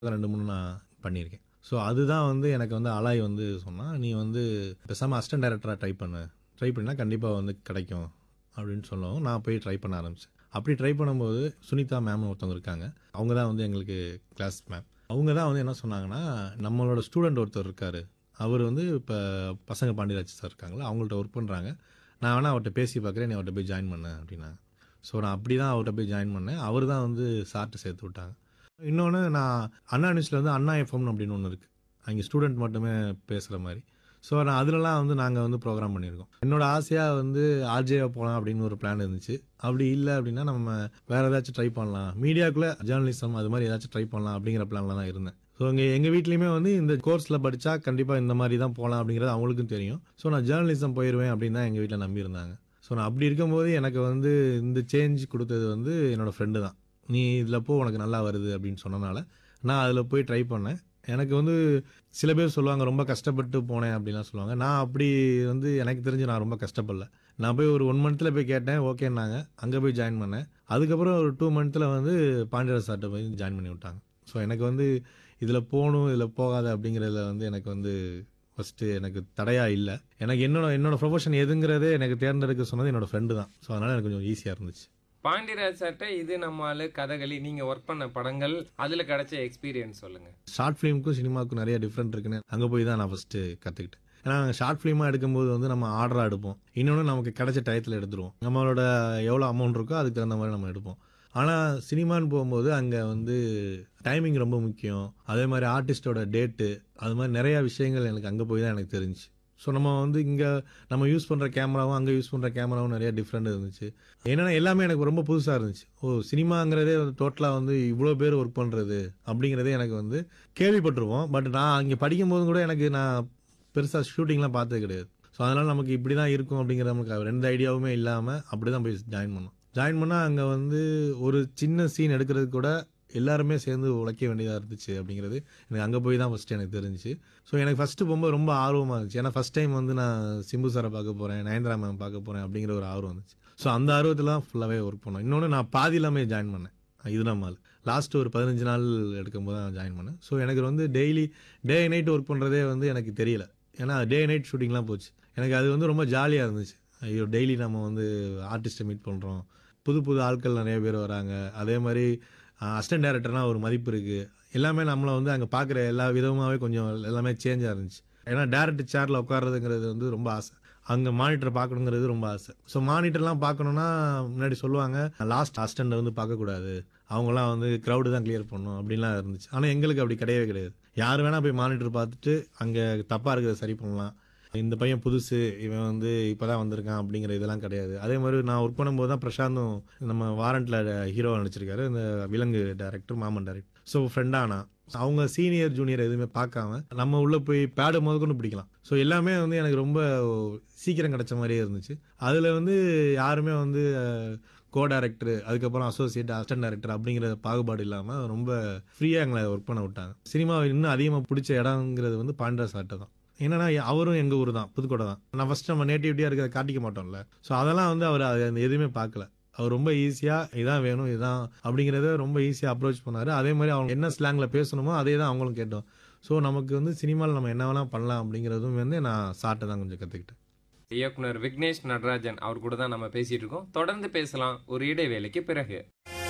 ரெண்டு மூணு நான் பண்ணியிருக்கேன் ஸோ அதுதான் வந்து எனக்கு வந்து அலாய் வந்து சொன்னான் நீ வந்து பேசாமல் அசிஸ்டன்ட் டைரக்டராக ட்ரை பண்ணு ட்ரை பண்ணால் கண்டிப்பாக வந்து கிடைக்கும் அப்படின்னு சொல்லவும் நான் போய் ட்ரை பண்ண ஆரம்பித்தேன் அப்படி ட்ரை பண்ணும்போது சுனிதா மேம்னு ஒருத்தவங்க இருக்காங்க அவங்க தான் வந்து எங்களுக்கு கிளாஸ் மேம் அவங்க தான் வந்து என்ன சொன்னாங்கன்னா நம்மளோட ஸ்டூடெண்ட் ஒருத்தர் இருக்கார் அவர் வந்து இப்போ பசங்க பாண்டியராஜ் சார் இருக்காங்களா அவங்கள்ட்ட ஒர்க் பண்ணுறாங்க நான் வேணால் அவர்கிட்ட பேசி பார்க்குறேன் நீ அவர்கிட்ட போய் ஜாயின் பண்ண அப்படின்னாங்க ஸோ நான் அப்படி தான் அவர்கிட்ட போய் ஜாயின் பண்ணேன் அவர் தான் வந்து சார்ட்டு சேர்த்து விட்டாங்க இன்னொன்று நான் அண்ணா நியூஸில் வந்து அண்ணா எஃப்எம்னு அப்படின்னு ஒன்று இருக்குது அங்கே ஸ்டூடெண்ட் மட்டுமே பேசுகிற மாதிரி ஸோ நான் அதுலலாம் வந்து நாங்கள் வந்து ப்ரோக்ராம் பண்ணியிருக்கோம் என்னோட ஆசையாக வந்து ஆர்ஜேவை போகலாம் அப்படின்னு ஒரு பிளான் இருந்துச்சு அப்படி இல்லை அப்படின்னா நம்ம வேறு ஏதாச்சும் ட்ரை பண்ணலாம் மீடியாக்குள்ளே ஜேர்னலிசம் அது மாதிரி ஏதாச்சும் ட்ரை பண்ணலாம் அப்படிங்கிற பிளானில் தான் இருந்தேன் ஸோ இங்கே எங்கள் வீட்லேயுமே வந்து இந்த கோர்ஸில் படித்தா கண்டிப்பாக இந்த மாதிரி தான் போகலாம் அப்படிங்கிறது அவங்களுக்கும் தெரியும் ஸோ நான் ஜேர்னலிசம் போயிடுவேன் அப்படின்னு தான் எங்கள் வீட்டில் நம்பியிருந்தாங்க ஸோ நான் அப்படி இருக்கும்போது எனக்கு வந்து இந்த சேஞ்ச் கொடுத்தது வந்து என்னோடய ஃப்ரெண்டு தான் நீ இதில் போ உனக்கு நல்லா வருது அப்படின்னு சொன்னனால நான் அதில் போய் ட்ரை பண்ணேன் எனக்கு வந்து சில பேர் சொல்லுவாங்க ரொம்ப கஷ்டப்பட்டு போனேன் அப்படிலாம் சொல்லுவாங்க நான் அப்படி வந்து எனக்கு தெரிஞ்சு நான் ரொம்ப கஷ்டப்படல நான் போய் ஒரு ஒன் மந்த்தில் போய் கேட்டேன் ஓகேன்னாங்க அங்கே போய் ஜாயின் பண்ணேன் அதுக்கப்புறம் ஒரு டூ மந்த்தில் வந்து பாண்டியராஜ் சார்கிட்ட போய் ஜாயின் பண்ணி விட்டாங்க ஸோ எனக்கு வந்து இதில் போகணும் இதில் போகாத அப்படிங்கிறதுல வந்து எனக்கு வந்து ஃபஸ்ட்டு எனக்கு தடையாக இல்லை எனக்கு என்னோட என்னோட ப்ரொஃபஷன் எதுங்கிறதே எனக்கு தேர்ந்தெடுக்க சொன்னது என்னோட ஃப்ரெண்டு தான் ஸோ அதனால் எனக்கு கொஞ்சம் ஈஸியாக இருந்துச்சு பாண்டியராஜ் சார்ட்ட இது நம்ம ஆளு கதகளி நீங்க ஒர்க் பண்ண படங்கள் அதுல கிடைச்ச எக்ஸ்பீரியன்ஸ் சொல்லுங்க ஷார்ட் ஃபிலிமுக்கும் சினிமாவுக்கும் நிறைய டிஃப்ரெண்ட் இருக்குன்னு அங்கே போய் தான் நான் ஃபஸ்ட்டு கற்றுக்கிட்டேன் ஏன்னா நாங்கள் ஷார்ட் ஃபிலிமாக எடுக்கும்போது வந்து நம்ம ஆர்டராக எடுப்போம் இன்னொன்று நமக்கு கிடைச்ச டயத்தில் எடுத்துருவோம் நம்மளோட எவ்வளோ அமௌண்ட் இருக்கோ அதுக்கு தகுந்த மாதிரி நம்ம எடுப்போம் ஆனால் சினிமான்னு போகும்போது அங்கே வந்து டைமிங் ரொம்ப முக்கியம் அதே மாதிரி ஆர்டிஸ்டோட டேட்டு அது மாதிரி நிறையா விஷயங்கள் எனக்கு அங்கே போய் தான் எனக்கு தெரிஞ்சு ஸோ நம்ம வந்து இங்கே நம்ம யூஸ் பண்ணுற கேமராவும் அங்கே யூஸ் பண்ணுற கேமராவும் நிறைய டிஃப்ரெண்ட் இருந்துச்சு என்னென்னா எல்லாமே எனக்கு ரொம்ப புதுசாக இருந்துச்சு ஓ சினிமாங்கிறதே வந்து டோட்டலாக வந்து இவ்வளோ பேர் ஒர்க் பண்ணுறது அப்படிங்கிறதே எனக்கு வந்து கேள்விப்பட்டிருவோம் பட் நான் அங்கே படிக்கும்போது கூட எனக்கு நான் பெருசாக ஷூட்டிங்லாம் பார்த்தது கிடையாது ஸோ அதனால் நமக்கு இப்படி தான் இருக்கும் அப்படிங்கிற நமக்கு ரெண்டு ஐடியாவுமே இல்லாமல் அப்படி தான் போய் ஜாயின் பண்ணோம் ஜாயின் பண்ணால் அங்கே வந்து ஒரு சின்ன சீன் எடுக்கிறதுக்கு கூட எல்லாருமே சேர்ந்து உழைக்க வேண்டியதாக இருந்துச்சு அப்படிங்கிறது எனக்கு அங்கே போய் தான் ஃபஸ்ட்டு எனக்கு தெரிஞ்சுச்சு ஸோ எனக்கு ஃபஸ்ட்டு போகும்போது ரொம்ப ஆர்வமாக இருந்துச்சு ஏன்னா ஃபஸ்ட் டைம் வந்து நான் சிம்பு சாரை பார்க்க போகிறேன் நயன்தரா மேம் பார்க்க போகிறேன் அப்படிங்கிற ஒரு ஆர்வம் இருந்துச்சு ஸோ அந்த ஆர்வத்தில் தான் ஃபுல்லாகவே ஒர்க் பண்ணோம் இன்னொன்று நான் பாதி இல்லாமல் ஜாயின் பண்ணேன் இது நம்மால் லாஸ்ட் ஒரு பதினஞ்சு நாள் எடுக்கும்போது தான் ஜாயின் பண்ணேன் ஸோ எனக்கு வந்து டெய்லி டே நைட் ஒர்க் பண்ணுறதே வந்து எனக்கு தெரியல ஏன்னா டே நைட் ஷூட்டிங்லாம் போச்சு எனக்கு அது வந்து ரொம்ப ஜாலியாக இருந்துச்சு ஐயோ டெய்லி நம்ம வந்து ஆர்டிஸ்ட்டை மீட் பண்ணுறோம் புது புது ஆட்கள் நிறைய பேர் வராங்க அதே மாதிரி அசிஸ்டன்ட் டேரக்டர்னால் ஒரு மதிப்பு இருக்குது எல்லாமே நம்மளை வந்து அங்கே பார்க்குற எல்லா விதமாகவே கொஞ்சம் எல்லாமே சேஞ்சாக இருந்துச்சு ஏன்னா டேரக்ட் சேரில் உட்கார்றதுங்கிறது வந்து ரொம்ப ஆசை அங்கே மானிட்டர் பார்க்கணுங்கிறது ரொம்ப ஆசை ஸோ மானிட்டர்லாம் பார்க்கணுன்னா முன்னாடி சொல்லுவாங்க லாஸ்ட் அசிஸ்டண்ட்டை வந்து பார்க்கக்கூடாது அவங்களாம் வந்து க்ரௌடு தான் கிளியர் பண்ணணும் அப்படின்லாம் இருந்துச்சு ஆனால் எங்களுக்கு அப்படி கிடையவே கிடையாது யார் வேணால் போய் மானிட்டர் பார்த்துட்டு அங்கே தப்பாக இருக்கிறத சரி பண்ணலாம் இந்த பையன் புதுசு இவன் வந்து இப்போ தான் வந்திருக்கான் அப்படிங்கிற இதெல்லாம் கிடையாது அதே மாதிரி நான் ஒர்க் பண்ணும்போது தான் பிரசாந்தும் நம்ம வாரண்ட்டில் ஹீரோ நடிச்சிருக்காரு இந்த விலங்கு டேரக்டர் மாமன் டேரக்டர் ஸோ ஃப்ரெண்டானா அவங்க சீனியர் ஜூனியர் எதுவுமே பார்க்காம நம்ம உள்ளே போய் பேடு முதற்கொண்டு பிடிக்கலாம் ஸோ எல்லாமே வந்து எனக்கு ரொம்ப சீக்கிரம் கிடைச்ச மாதிரியே இருந்துச்சு அதில் வந்து யாருமே வந்து கோ டேரக்டர் அதுக்கப்புறம் அசோசியேட் அசிஸ்டன்ட் டேரக்டர் அப்படிங்கிற பாகுபாடு இல்லாமல் ரொம்ப ஃப்ரீயாக எங்களை ஒர்க் பண்ண விட்டாங்க சினிமாவை இன்னும் அதிகமாக பிடிச்ச இடங்கிறது வந்து பாண்டா சார்ட்ட தான் என்னன்னா அவரும் எங்கள் ஊர் தான் புதுக்கோட்டை தான் நான் ஃபஸ்ட் நம்ம நேட்டிவிட்டியாக இருக்கிறத காட்டிக்க மாட்டோம்ல ஸோ அதெல்லாம் வந்து அவர் அது எதுவுமே பார்க்கல அவர் ரொம்ப ஈஸியாக இதான் வேணும் இதான் அப்படிங்கிறத ரொம்ப ஈஸியாக அப்ரோச் பண்ணார் அதே மாதிரி அவங்க என்ன ஸ்லாங்கில் பேசணுமோ அதே தான் அவங்களும் கேட்டோம் ஸோ நமக்கு வந்து சினிமாவில் நம்ம என்ன வேணால் பண்ணலாம் அப்படிங்கிறதும் வந்து நான் சார்ட்டை தான் கொஞ்சம் கற்றுக்கிட்டேன் இயக்குனர் விக்னேஷ் நடராஜன் அவர் கூட தான் நம்ம பேசிட்டு இருக்கோம் தொடர்ந்து பேசலாம் ஒரு இடைவேளைக்கு பிறகு